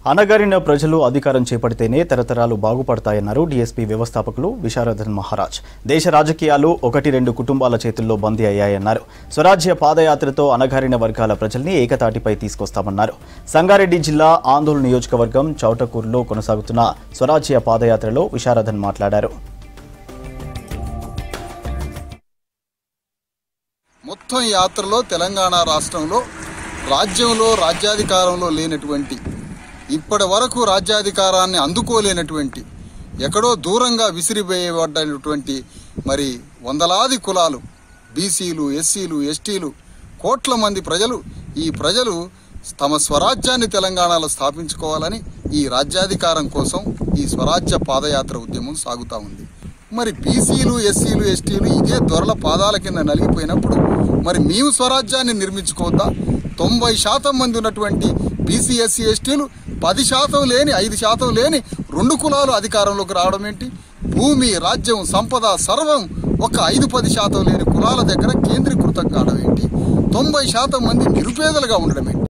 అనగారిన ప్రజలు అధికారం చేపడితేనే తరతరాలు బాగుపడతాయన్నారు డీఎస్పీ వ్యవస్థాపకులు విశారదన్ మహారాజ్ దేశ రాజకీయాలు ఒకటి రెండు కుటుంబాల చేతుల్లో బందీ అయ్యాయన్నారు స్వరాజ్య పాదయాత్రతో అనగారిన వర్గాల ప్రజల్ని ఏకతాటిపై తీసుకొస్తామన్నారు సంగారెడ్డి జిల్లా ఆందోళన నియోజకవర్గం చౌటకూరులో కొనసాగుతున్న స్వరాజ్య పాదయాత్రలో విశారదన్ మాట్లాడారు మొత్తం యాత్రలో తెలంగాణ రాష్ట్రంలో రాజ్యంలో రాజ్యాధికారంలో లేనటువంటి ఇప్పటి వరకు రాజ్యాధికారాన్ని అందుకోలేనటువంటి ఎక్కడో దూరంగా విసిరివేయబడ్డటువంటి మరి వందలాది కులాలు బీసీలు ఎస్సీలు ఎస్టీలు కోట్ల మంది ప్రజలు ఈ ప్రజలు తమ స్వరాజ్యాన్ని తెలంగాణలో స్థాపించుకోవాలని ఈ రాజ్యాధికారం కోసం ఈ స్వరాజ్య పాదయాత్ర ఉద్యమం సాగుతూ ఉంది మరి బీసీలు ఎస్సీలు ఎస్టీలు ఇదే దొరల పాదాల కింద నలిగిపోయినప్పుడు మరి మేము స్వరాజ్యాన్ని నిర్మించుకోవద్దా తొంభై శాతం మంది ఉన్నటువంటి బీసీ ఎస్సీ ఎస్టీలు పది శాతం లేని ఐదు శాతం లేని రెండు కులాలు అధికారంలోకి రావడం ఏంటి భూమి రాజ్యం సంపద సర్వం ఒక ఐదు పది శాతం లేని కులాల దగ్గర కేంద్రీకృతం కావడం ఏంటి తొంభై శాతం మంది నిరుపేదలుగా ఉండడం ఏంటి